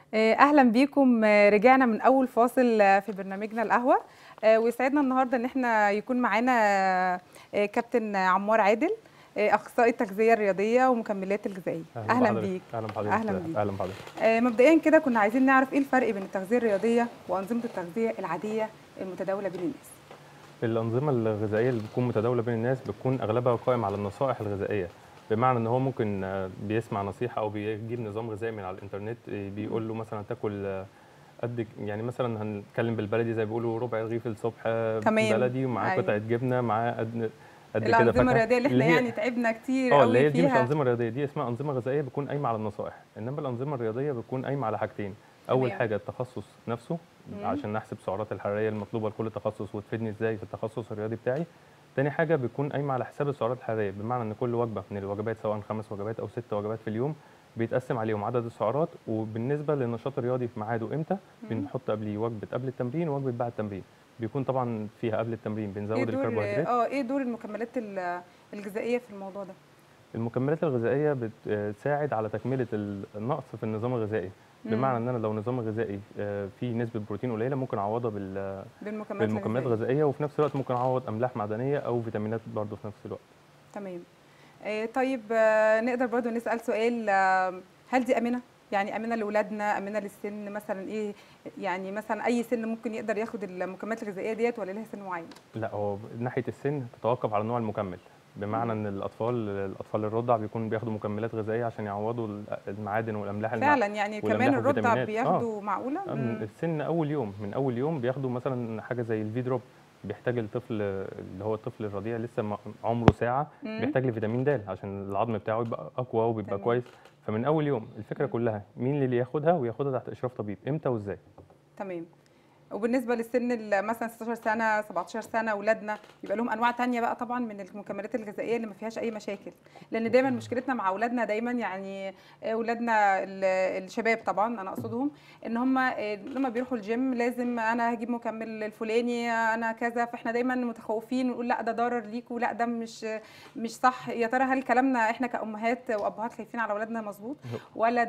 اهلا بيكم رجعنا من اول فاصل في برنامجنا القهوه ويسعدنا النهارده ان احنا يكون معانا كابتن عمار عادل اخصائي التغذيه الرياضيه ومكملات الغذائيه اهلا بيك اهلا بحضرتك اهلا بيك اهلا بحضرتك مبدئيا كده كنا عايزين نعرف ايه الفرق بين التغذيه الرياضيه وانظمه التغذيه العاديه المتداوله بين الناس الانظمه الغذائيه اللي بتكون متداوله بين الناس بتكون اغلبها قائم على النصائح الغذائيه بمعنى ان هو ممكن بيسمع نصيحه او بيجيب نظام غذائي من على الانترنت بيقول له مثلا تاكل قد يعني مثلا هنتكلم بالبلدي زي بيقولوا ربع رغيف الصبح تمام. بلدي ومعاه أيوة. قطعه جبنه معاه قد قد كده الانظمه فاكهة. الرياضيه اللي احنا هي- يعني تعبنا كتير اه قوي اللي هي دي مش فيها انظمه رياضيه دي اسمها انظمه غذائيه بتكون قايمه على النصائح انما الانظمه الرياضيه بتكون قايمه على حاجتين اول تمام. حاجه التخصص نفسه مم. عشان نحسب السعرات الحراريه المطلوبه لكل تخصص وتفيدني ازاي في التخصص الرياضي بتاعي تاني حاجه بتكون قايمه على حساب السعرات الحراريه بمعنى ان كل وجبه من الوجبات سواء خمس وجبات او ست وجبات في اليوم بيتقسم عليهم عدد السعرات وبالنسبه للنشاط الرياضي في ميعاده امتى بنحط قبليه وجبه قبل التمرين ووجبه بعد التمرين بيكون طبعا فيها قبل التمرين ايه بنزود دور الكربوهيدرات اه ايه دور المكملات ال- الغذائيه في الموضوع ده المكملات الغذائيه بتساعد على تكمله النقص في النظام الغذائي مم. بمعنى ان انا لو نظام غذائي آه، فيه نسبه بروتين قليله ممكن اعوضها بال- بالمكملات بالمكملات الغذائيه الغذائيه وفي نفس الوقت ممكن اعوض املاح معدنيه او فيتامينات برضه في نفس الوقت تمام آه، طيب آه، نقدر برضو نسأل سؤال آه، هل دي آمنة؟ يعني آمنة لأولادنا آمنة للسن مثلا إيه يعني مثلا أي سن ممكن يقدر ياخد المكملات الغذائية ديت ولا لها سن معين؟ لا هو ناحيه السن تتوقف على نوع المكمل بمعنى ان الاطفال الاطفال الرضع بيكونوا بياخدوا مكملات غذائيه عشان يعوضوا المعادن والاملاح المع- فعلا يعني كمان والأملاح الرضع والفيتامينات. بياخدوا معقولة؟ آه، من مم. السن اول يوم من اول يوم بياخدوا مثلا حاجه زي الفي دروب بيحتاج الطفل اللي هو الطفل الرضيع لسه م- عمره ساعه مم. بيحتاج لفيتامين د عشان العظم بتاعه يبقى اقوى وبيبقى تمام. كويس فمن اول يوم الفكره كلها مين اللي ياخدها وياخدها تحت اشراف طبيب امتى وازاي تمام وبالنسبة للسن ال- مثلا 16 سنة 17 سنة أولادنا يبقى لهم أنواع تانية بقى طبعا من المكملات الغذائية اللي ما فيهاش أي مشاكل لأن دايما مشكلتنا مع أولادنا دايما يعني أولادنا ال- الشباب طبعا أنا أقصدهم إن هم لما بيروحوا الجيم لازم أنا هجيب مكمل الفلاني أنا كذا فإحنا دايما متخوفين ونقول لا ده ضرر ليكوا لا ده مش مش صح يا ترى هل كلامنا إحنا كأمهات وأبهات خايفين على أولادنا مظبوط ولا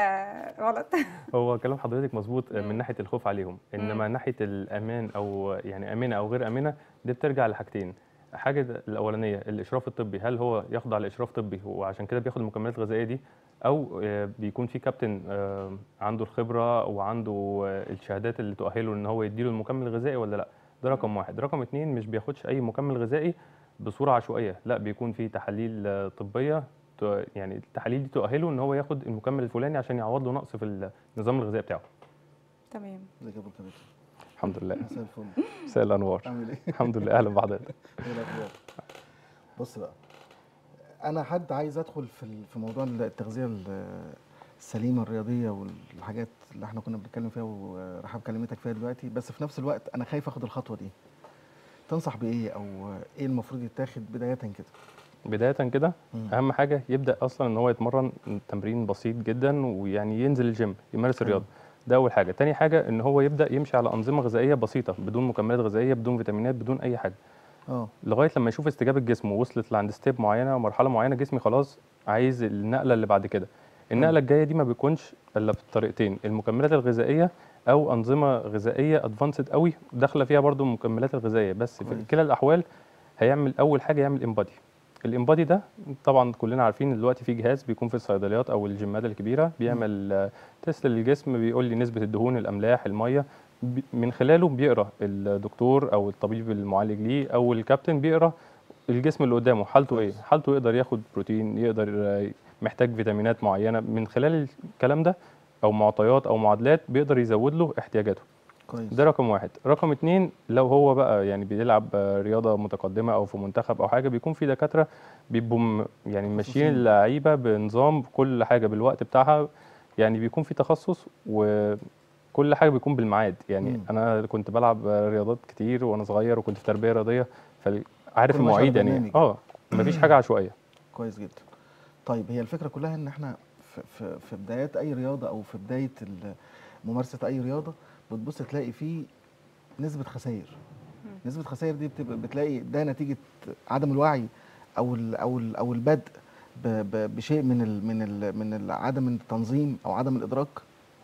ده غلط؟ هو كلام حضرتك مظبوط مم. من ناحيه الخوف عليهم انما مم. ناحيه الامان او يعني امنه او غير امنه دي بترجع لحاجتين حاجه الاولانيه الاشراف الطبي هل هو يخضع لاشراف طبي وعشان كده بياخد المكملات الغذائيه دي او آه، بيكون في كابتن آه، عنده الخبره وعنده آه، الشهادات اللي تؤهله ان هو يديله المكمل الغذائي ولا لا ده رقم واحد رقم اتنين مش بياخدش اي مكمل غذائي بصوره عشوائيه لا بيكون في تحاليل آه، طبيه ت- يعني التحاليل دي تؤهله ان هو ياخد المكمل الفلاني عشان يعوض له نقص في النظام الغذائي بتاعه تمام ازيك يا ابو كباتن الحمد لله مساء الفل مساء الانوار عامل ايه؟ الحمد لله اهلا بحضرتك ايه الاخبار؟ بص بقى انا حد عايز ادخل في ال- في موضوع التغذيه ال- السليمه الرياضيه والحاجات اللي احنا كنا بنتكلم فيها ورحاب كلمتك فيها دلوقتي بس في نفس الوقت انا خايف اخد الخطوه دي تنصح بايه او ايه المفروض يتاخد بدايه كده؟ بدايه كده مم. اهم حاجه يبدا اصلا ان هو يتمرن تمرين بسيط جدا ويعني ينزل الجيم يمارس حلو. الرياضه ده اول حاجه تاني حاجه ان هو يبدا يمشي على انظمه غذائيه بسيطه بدون مكملات غذائيه بدون فيتامينات بدون اي حاجه اه لغايه لما يشوف استجابه جسمه وصلت لعند ستيب معينه ومرحله معينه جسمي خلاص عايز النقله اللي بعد كده النقله الجايه دي ما بيكونش الا بالطريقتين المكملات الغذائيه او انظمه غذائيه ادفانسد قوي داخله فيها برضو المكملات الغذائيه بس في كويس. كلا الاحوال هيعمل اول حاجه يعمل امبادي الامبادي ده طبعا كلنا عارفين دلوقتي في جهاز بيكون في الصيدليات او الجيمات الكبيره بيعمل آه، تيست للجسم بيقول لي نسبه الدهون الاملاح الميه بي- من خلاله بيقرا الدكتور او الطبيب المعالج ليه او الكابتن بيقرا الجسم اللي قدامه حالته ايه كويس. حالته يقدر ياخد بروتين يقدر آه، محتاج فيتامينات معينه من خلال الكلام ده او معطيات او معادلات بيقدر يزود له احتياجاته كويس ده رقم واحد رقم اتنين لو هو بقى يعني بيلعب آه، رياضة متقدمة أو في منتخب أو حاجة بيكون في دكاترة بيبقوا م- يعني ماشيين تخصصين. اللعيبة بنظام كل حاجة بالوقت بتاعها يعني بيكون في تخصص وكل حاجة بيكون بالميعاد يعني مم. أنا كنت بلعب آه، رياضات كتير وأنا صغير وكنت في تربية رياضية فعارف كل ماشي على المواعيد يعني برنامج. اه مفيش حاجة عشوائية كويس جدا طيب هي الفكره كلها ان احنا في, في, في بدايات اي رياضه او في بدايه ال- ممارسه اي رياضه بتبص تلاقي فيه نسبه خسائر نسبه خسائر دي بتبقى بتلاقي ده نتيجه عدم الوعي او ال او ال او البدء ب- ب- بشيء من ال من ال من ال عدم التنظيم او عدم الادراك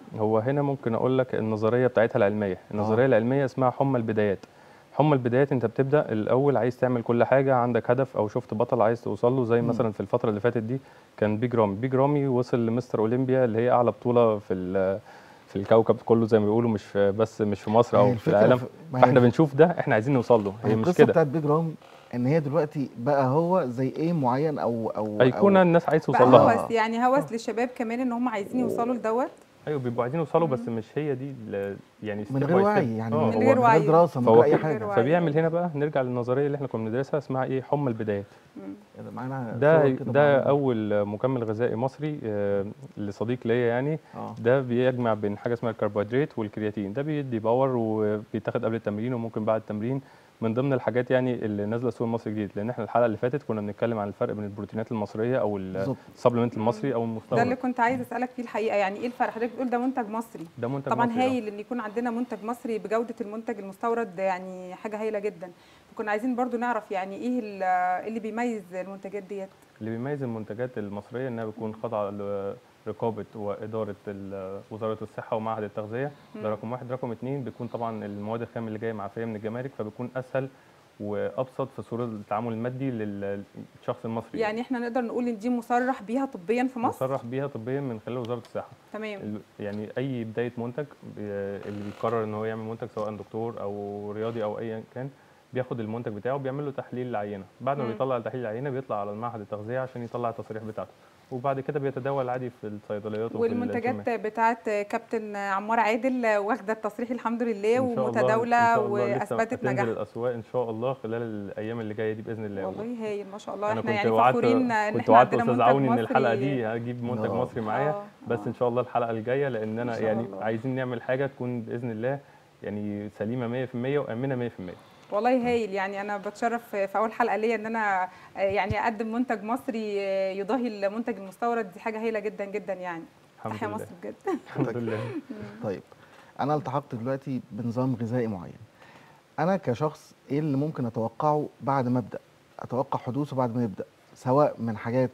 هو هنا ممكن اقول لك النظريه بتاعتها العلميه النظريه العلميه اسمها حمى البدايات حمى البدايات انت بتبدا الاول عايز تعمل كل حاجه عندك هدف او شفت بطل عايز توصل له زي مم. مثلا في الفتره اللي فاتت دي كان بيج رامي بيج رامي وصل لمستر اولمبيا اللي هي اعلى بطوله في ال- في الكوكب كله زي ما بيقولوا مش في بس مش في مصر ما هي او في الفكرة العالم في- ما هي فاحنا الف- بنشوف ده احنا عايزين نوصل له ما هي مش القصه كده بتاعت بيج رام ان هي دلوقتي بقى هو زي ايه معين او او ايقونه أو الناس عايز بقى توصل لها لها. هوس يعني هوس للشباب كمان ان هم عايزين يوصلوا لدوت ايوه بيبقوا عايزين يوصلوا بس مش هي دي ال- يعني من step غير by step. وعي يعني آه. من هو غير وعي. دراسه من فهو غير اي كده- غير حاجه وعي. فبيعمل هنا بقى نرجع للنظريه اللي احنا كنا بندرسها اسمها ايه حمى البدايات معانا ده صور كده ده معانا. اول مكمل غذائي مصري آه، لصديق ليا يعني اه ده بيجمع بين حاجه اسمها الكربوهيدرات والكرياتين ده بيدي باور وبيتاخد قبل التمرين وممكن بعد التمرين من ضمن الحاجات يعني اللي نازله السوق المصري جديد لان احنا الحلقه اللي فاتت كنا بنتكلم عن الفرق بين البروتينات المصريه او بالظبط السبلمنت المصري او ده اللي المستورد كنت عايزه اسالك فيه الحقيقه يعني ايه الفرق حضرتك بتقول ده منتج مصري ده منتج طبعا مصري آه. هايل ان يكون عندنا منتج مصري بجوده المنتج المستورد ده يعني حاجه هايله جدا فكنا عايزين برضو نعرف يعني ايه ال- اللي بيميز المنتجات ديت اللي بيميز المنتجات المصريه انها بتكون خاضعه لرقابه واداره ال- وزاره الصحه ومعهد التغذيه ده مم. رقم واحد رقم اتنين بيكون طبعا المواد الخام اللي جايه معفيه من الجمارك فبيكون اسهل وابسط في صوره التعامل المادي لل- للشخص المصري يعني احنا نقدر نقول ان دي مصرح بيها طبيا في مصر مصرح بيها طبيا من خلال وزاره الصحه تمام ال- يعني اي بدايه منتج بي- اللي بيقرر ان هو يعمل منتج سواء دكتور او رياضي او ايا كان بياخد المنتج بتاعه بيعمل له تحليل العينه بعد ما مم. بيطلع تحليل العينه بيطلع على المعهد التغذيه عشان يطلع التصاريح بتاعته وبعد كده بيتداول عادي في الصيدليات وفي والمنتجات الكيماويات. بتاعت كابتن عمار عادل واخده التصريح الحمد لله إن شاء الله- إن ومتداوله شاء الله لسه واثبتت هتنزل نجاحها الاسواق ان شاء الله خلال الايام اللي جايه دي باذن الله والله هايل ما شاء الله انا احنا كنت يعني وعدت فخورين ان كنت احنا وعدت عندنا استاذ منتج عوني ان مصري الحلقه دي هجيب منتج آه. مصري معايا آه، بس آه. ان شاء الله الحلقه الجايه لاننا إن شاء يعني الله. عايزين نعمل حاجه تكون باذن الله يعني سليمه 100% وامنه 100% والله هايل يعني انا بتشرف في اول حلقه ليا ان انا آه، يعني اقدم منتج مصري آه، يضاهي المنتج المستورد دي حاجه هايله جدا جدا يعني الحمد تحيا لله مصر بجد الحمد لله طيب انا التحقت دلوقتي بنظام غذائي معين انا كشخص ايه اللي ممكن اتوقعه بعد ما ابدا اتوقع حدوثه بعد ما يبدا سواء من حاجات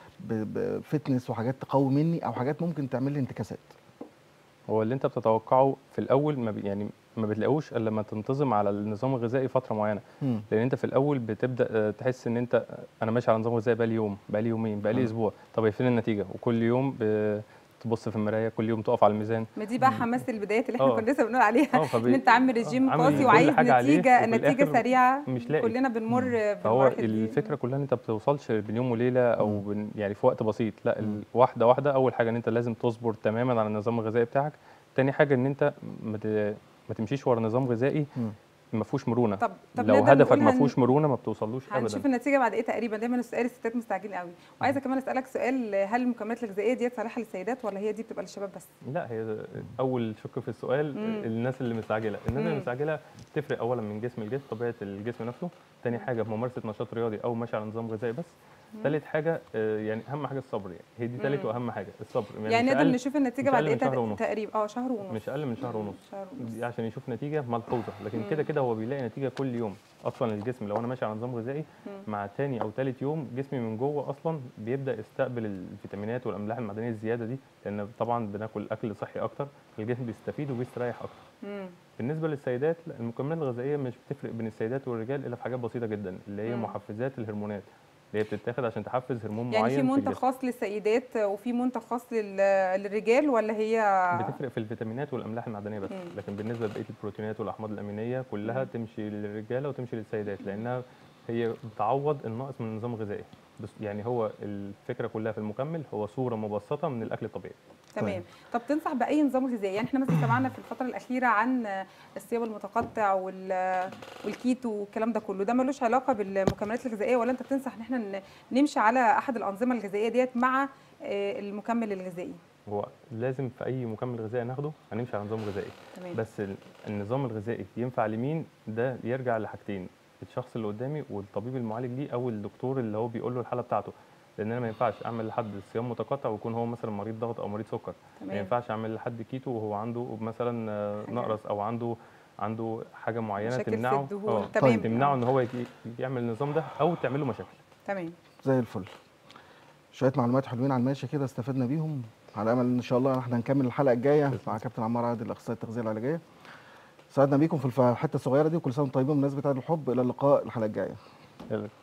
بفتنس وحاجات تقوي مني او حاجات ممكن تعمل لي انتكاسات هو اللي انت بتتوقعه في الاول ما بي يعني ما بتلاقوش الا لما تنتظم على النظام الغذائي فتره معينه مم. لان انت في الاول بتبدا آه، تحس ان انت آه، انا ماشي على نظام غذائي بقالي يوم بقالي يومين بقالي مم. اسبوع طب هي فين النتيجه وكل يوم بتبص في المرايه كل يوم تقف على الميزان ما دي بقى حماس البدايات اللي احنا آه. كنا لسه بنقول عليها اه فبي- ان انت عامل ريجيم آه، عامل قاسي كل وعايز حاجة عليه نتيجه وفي نتيجه الآخر سريعه مش لاقي كلنا بنمر فهو بالمراحل دي. الفكره كلها ان انت ما بتوصلش بين يوم وليله او مم. بن يعني في وقت بسيط لا مم. ال- واحده واحده اول حاجه ان انت لازم تصبر تماما على النظام الغذائي بتاعك تاني حاجه ان انت ما ت- ما تمشيش ورا نظام غذائي مم. ما فيهوش مرونه طب طب لو نقدر هدفك نقول ما هن- فيهوش مرونه ما بتوصلوش هنشوف ابدا النتيجه بعد ايه تقريبا دايما السؤال الستات مستعجلين قوي وعايزه كمان اسالك سؤال هل المكملات الغذائيه ديت صالحه للسيدات ولا هي دي بتبقى للشباب بس لا هي اول شق في السؤال مم. الناس اللي مستعجله الناس اللي مم. مستعجله تفرق اولا من جسم لجسم طبيعه الجسم نفسه تاني حاجه بممارسه نشاط رياضي او ماشي على نظام غذائي بس تالت حاجه آه، يعني اهم حاجه الصبر يعني هي دي تالت مم. واهم حاجه الصبر يعني مش نقدر أقل- نشوف النتيجه مش بعد أقل ايه من شهر تق- ونص. تقريبا اه شهر ونص مش اقل من شهر ونص شهر ونص دي عشان يشوف نتيجه ملحوظه لكن مم. كده كده هو بيلاقي نتيجه كل يوم اصلا الجسم لو انا ماشي على نظام غذائي مم. مع تاني او تالت يوم جسمي من جوه اصلا بيبدا يستقبل الفيتامينات والاملاح المعدنيه الزياده دي لان طبعا بناكل اكل صحي اكتر الجسم بيستفيد وبيستريح اكتر مم. بالنسبه للسيدات لا المكملات الغذائيه مش بتفرق بين السيدات والرجال الا في حاجات بسيطه جدا اللي هي مم. محفزات الهرمونات اللي هي بتتاخد عشان تحفز هرمون يعني معين في منتج الجسم. خاص للسيدات وفي منتج خاص لل- للرجال ولا هي بتفرق في الفيتامينات والاملاح المعدنيه بس مم. لكن بالنسبه لبقيه البروتينات والاحماض الامينيه كلها مم. تمشي للرجاله وتمشي للسيدات لانها هي بتعوض الناقص من النظام الغذائي بس يعني هو الفكره كلها في المكمل هو صوره مبسطه من الاكل الطبيعي تمام طب تنصح باي نظام غذائي يعني احنا مثلا سمعنا في الفتره الاخيره عن الصيام المتقطع وال- والكيتو والكلام ده كله ده ملوش علاقه بالمكملات الغذائيه ولا انت بتنصح ان احنا ن- نمشي على احد الانظمه الغذائيه ديت مع آه، المكمل الغذائي هو لازم في اي مكمل غذائي ناخده هنمشي على نظام غذائي تمام بس ال- النظام الغذائي ينفع لمين ده يرجع لحاجتين الشخص اللي قدامي والطبيب المعالج ليه او الدكتور اللي هو بيقول له الحاله بتاعته لان انا ما ينفعش اعمل لحد صيام متقطع ويكون هو مثلا مريض ضغط او مريض سكر ما تمام ينفعش اعمل لحد كيتو وهو عنده مثلا آه، حاجة. نقرس او عنده عنده حاجه معينه مشاكل في تمنعه الدهون آه، تمام تمنعه ان هو يجي- يعمل النظام ده او تعمل له مشاكل تمام زي الفل شويه معلومات حلوين على الماشي كده استفدنا بيهم على امل ان شاء الله احنا هنكمل الحلقه الجايه مع كابتن عمار عادل اخصائي التغذيه العلاجيه سعدنا بيكم في الف- الحته الصغيره دي وكل سنه وانتم طيبين بمناسبه عيد الحب الى اللقاء الحلقه الجايه يلا.